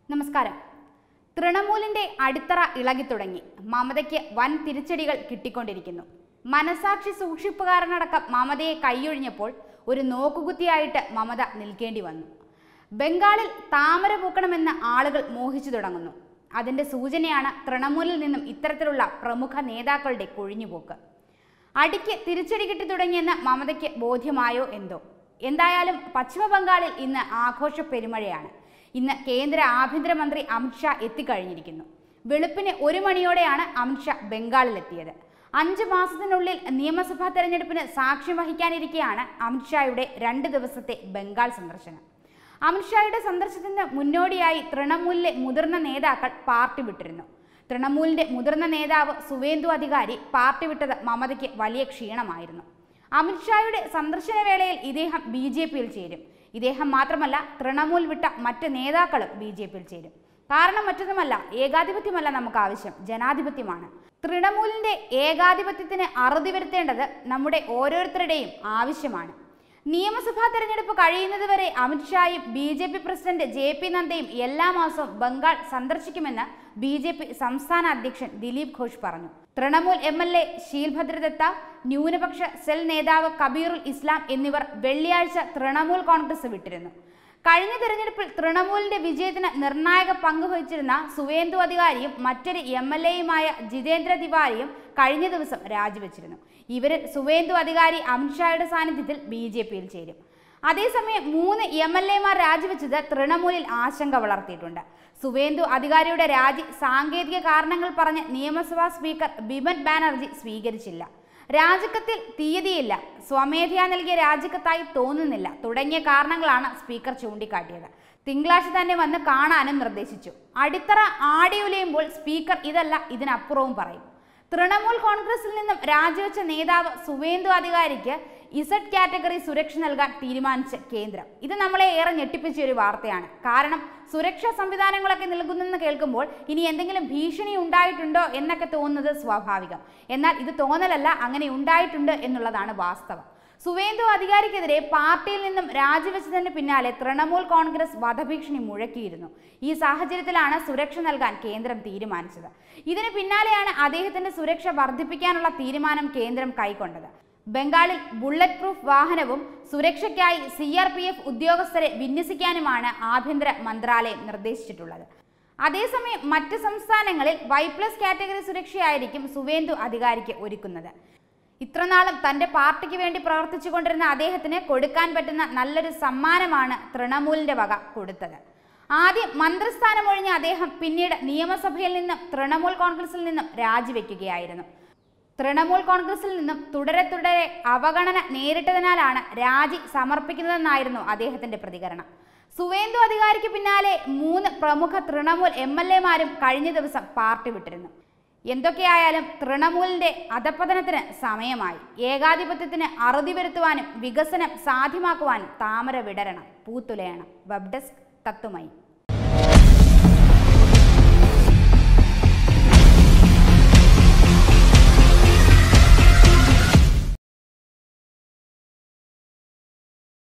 നമസ്കാരം തൃണമൂലിന്റെ അടിത്തറ ഇളകിത്തുടങ്ങി മമതയ്ക്ക് വൻ തിരിച്ചടികൾ കിട്ടിക്കൊണ്ടിരിക്കുന്നു മനസാക്ഷി സൂക്ഷിപ്പുകാരനടക്കം മമതയെ കൈയൊഴിഞ്ഞപ്പോൾ ഒരു നോക്കുകുത്തിയായിട്ട് മമത നിൽക്കേണ്ടി വന്നു ബംഗാളിൽ താമര പൂക്കണമെന്ന് ആളുകൾ മോഹിച്ചു തുടങ്ങുന്നു അതിന്റെ സൂചനയാണ് തൃണമൂലിൽ നിന്നും ഇത്തരത്തിലുള്ള പ്രമുഖ നേതാക്കളുടെ കൊഴിഞ്ഞുപോക്ക് അടിക്ക് തിരിച്ചടി കിട്ടി തുടങ്ങിയെന്ന് മമതയ്ക്ക് ബോധ്യമായോ എന്തോ എന്തായാലും പശ്ചിമ ബംഗാളിൽ ഇന്ന് ആഘോഷ പെരുമഴയാണ് ഇന്ന് കേന്ദ്ര ആഭ്യന്തരമന്ത്രി അമിത്ഷാ എത്തിക്കഴിഞ്ഞിരിക്കുന്നു വെളുപ്പിന് ഒരു മണിയോടെയാണ് അമിത്ഷാ ബംഗാളിലെത്തിയത് അഞ്ച് മാസത്തിനുള്ളിൽ നിയമസഭാ തെരഞ്ഞെടുപ്പിന് സാക്ഷ്യം വഹിക്കാനിരിക്കെയാണ് അമിത്ഷായുടെ രണ്ട് ദിവസത്തെ ബംഗാൾ സന്ദർശനം അമിത്ഷായുടെ സന്ദർശനത്തിന് മുന്നോടിയായി തൃണമൂലിലെ മുതിർന്ന നേതാക്കൾ പാർട്ടി വിട്ടിരുന്നു തൃണമൂലിന്റെ മുതിർന്ന നേതാവ് സുവേന്ദു അധികാരി പാർട്ടി വിട്ടത് മമതയ്ക്ക് വലിയ ക്ഷീണമായിരുന്നു അമിത്ഷായുടെ സന്ദർശന വേളയിൽ ഇദ്ദേഹം ബി ജെ പിയിൽ ചേരും ഇദ്ദേഹം മാത്രമല്ല തൃണമൂൽ വിട്ട മറ്റ് നേതാക്കളും ബി ജെ പിയിൽ ചേരും കാരണം മറ്റൊന്നുമല്ല ഏകാധിപത്യമല്ല നമുക്ക് ആവശ്യം ജനാധിപത്യമാണ് തൃണമൂലിന്റെ ഏകാധിപത്യത്തിന് അറുതി വരുത്തേണ്ടത് നമ്മുടെ ഓരോരുത്തരുടെയും ആവശ്യമാണ് നിയമസഭാ തെരഞ്ഞെടുപ്പ് കഴിയുന്നതുവരെ അമിത്ഷായും B J P president J P നദ്ദയും എല്ലാ മാസവും ബംഗാൾ സന്ദർശിക്കുമെന്ന് ബി ജെ പി സംസ്ഥാന അധ്യക്ഷൻ ദിലീപ് ഘോഷ് പറഞ്ഞു Trinamool M L A Silbhadra Datta ന്യൂനപക്ഷ സെൽ നേതാവ് കബീറുൽ ഇസ്ലാം എന്നിവർ വെള്ളിയാഴ്ച തൃണമൂൽ കോൺഗ്രസ് വിട്ടിരുന്നു കഴിഞ്ഞ തെരഞ്ഞെടുപ്പിൽ തൃണമൂലിന്റെ വിജയത്തിന് നിർണായക പങ്ക് വഹിച്ചിരുന്ന സുവേന്ദു അധികാരിയും മറ്റൊരു എം എൽ എയുമായ ജിതേന്ദ്ര തിവാരിയും കഴിഞ്ഞ ദിവസം രാജിവെച്ചിരുന്നു ഇവരിൽ സുവേന്ദു അധികാരി അമിത്ഷായുടെ സാന്നിധ്യത്തിൽ ബി ജെ പിയിൽ ചേരും അതേസമയം മൂന്ന് എം എൽ എമാർ രാജിവെച്ചത് തൃണമൂലിൽ ആശങ്ക വളർത്തിയിട്ടുണ്ട് സുവേന്ദു അധികാരിയുടെ രാജി സാങ്കേതിക കാരണങ്ങൾ പറഞ്ഞ് നിയമസഭാ സ്പീക്കർ ബിമൻ ബാനർജി സ്വീകരിച്ചില്ല രാജിക്കത്തിൽ തീയതിയില്ല സ്വമേധയാ നൽകിയ രാജിക്കത്തായി തോന്നുന്നില്ല തുടങ്ങിയ കാരണങ്ങളാണ് സ്പീക്കർ ചൂണ്ടിക്കാട്ടിയത് തിങ്കളാഴ്ച തന്നെ വന്ന് കാണാനും നിർദ്ദേശിച്ചു അടിത്തറ ആടിയുലയുമ്പോൾ സ്പീക്കർ ഇതല്ല ഇതിനപ്പുറവും പറയും തൃണമൂൽ കോൺഗ്രസിൽ നിന്നും രാജിവെച്ച നേതാവ് സുവേന്ദു അധികാരിക്ക് ഇസഡ് കാറ്റഗറി സുരക്ഷ നൽകാൻ തീരുമാനിച്ച കേന്ദ്രം ഇത് നമ്മളെ ഏറെ ഞെട്ടിപ്പിച്ച ഒരു വാർത്തയാണ് കാരണം സുരക്ഷാ സംവിധാനങ്ങളൊക്കെ നൽകുന്നെന്ന് കേൾക്കുമ്പോൾ ഇനി എന്തെങ്കിലും ഭീഷണി ഉണ്ടായിട്ടുണ്ടോ എന്നൊക്കെ തോന്നുന്നത് സ്വാഭാവികം എന്നാൽ ഇത് തോന്നലല്ല അങ്ങനെ ഉണ്ടായിട്ടുണ്ട് എന്നുള്ളതാണ് വാസ്തവം സുവേന്ദു അധികാരിക്കെതിരെ പാർട്ടിയിൽ നിന്നും രാജിവെച്ചതിന് പിന്നാലെ തൃണമൂൽ കോൺഗ്രസ് വധഭീഷണി മുഴക്കിയിരുന്നു ഈ സാഹചര്യത്തിലാണ് സുരക്ഷ നൽകാൻ കേന്ദ്രം തീരുമാനിച്ചത് ഇതിന് പിന്നാലെയാണ് അദ്ദേഹത്തിന്റെ സുരക്ഷ വർദ്ധിപ്പിക്കാനുള്ള തീരുമാനം കേന്ദ്രം കൈക്കൊണ്ടത് ബംഗാളിൽ ബുള്ളറ്റ് പ്രൂഫ് വാഹനവും സുരക്ഷയ്ക്കായി സി ആർ പി എഫ് ഉദ്യോഗസ്ഥരെ വിന്യസിക്കാനുമാണ് ആഭ്യന്തര മന്ത്രാലയം നിർദ്ദേശിച്ചിട്ടുള്ളത് അതേസമയം മറ്റ് സംസ്ഥാനങ്ങളിൽ വൈ പ്ലസ് കാറ്റഗറി സുരക്ഷയായിരിക്കും സുവേന്ദു അധികാരിക്ക് ഒരുക്കുന്നത് ഇത്രനാളും തന്റെ പാർട്ടിക്ക് വേണ്ടി പ്രവർത്തിച്ചു കൊണ്ടിരുന്ന അദ്ദേഹത്തിന് കൊടുക്കാൻ പറ്റുന്ന നല്ലൊരു സമ്മാനമാണ് തൃണമൂലിന്റെ വക കൊടുത്തത് ആദ്യം മന്ത്രിസ്ഥാനം ഒഴിഞ്ഞ അദ്ദേഹം പിന്നീട് നിയമസഭയിൽ നിന്നും തൃണമൂൽ കോൺഗ്രസിൽ നിന്നും രാജിവെക്കുകയായിരുന്നു തൃണമൂൽ കോൺഗ്രസിൽ നിന്നും തുടരെ തുടരെ അവഗണന നേരിട്ടതിനാലാണ് രാജി സമർപ്പിക്കുന്നതെന്നായിരുന്നു അദ്ദേഹത്തിന്റെ പ്രതികരണം സുവേന്ദു അധികാരിക്ക് പിന്നാലെ മൂന്ന് പ്രമുഖ തൃണമൂൽ എം എൽ എമാരും കഴിഞ്ഞ ദിവസം പാർട്ടി വിട്ടിരുന്നു എന്തൊക്കെയായാലും തൃണമൂലിന്റെ അധപ്പതനത്തിന് സമയമായി ഏകാധിപത്യത്തിന് അറുതി വരുത്തുവാനും വികസനം സാധ്യമാക്കുവാനും താമര വിടരണം പൂത്തുലയണം വെബ് ഡെസ്ക് തത്തുമൈ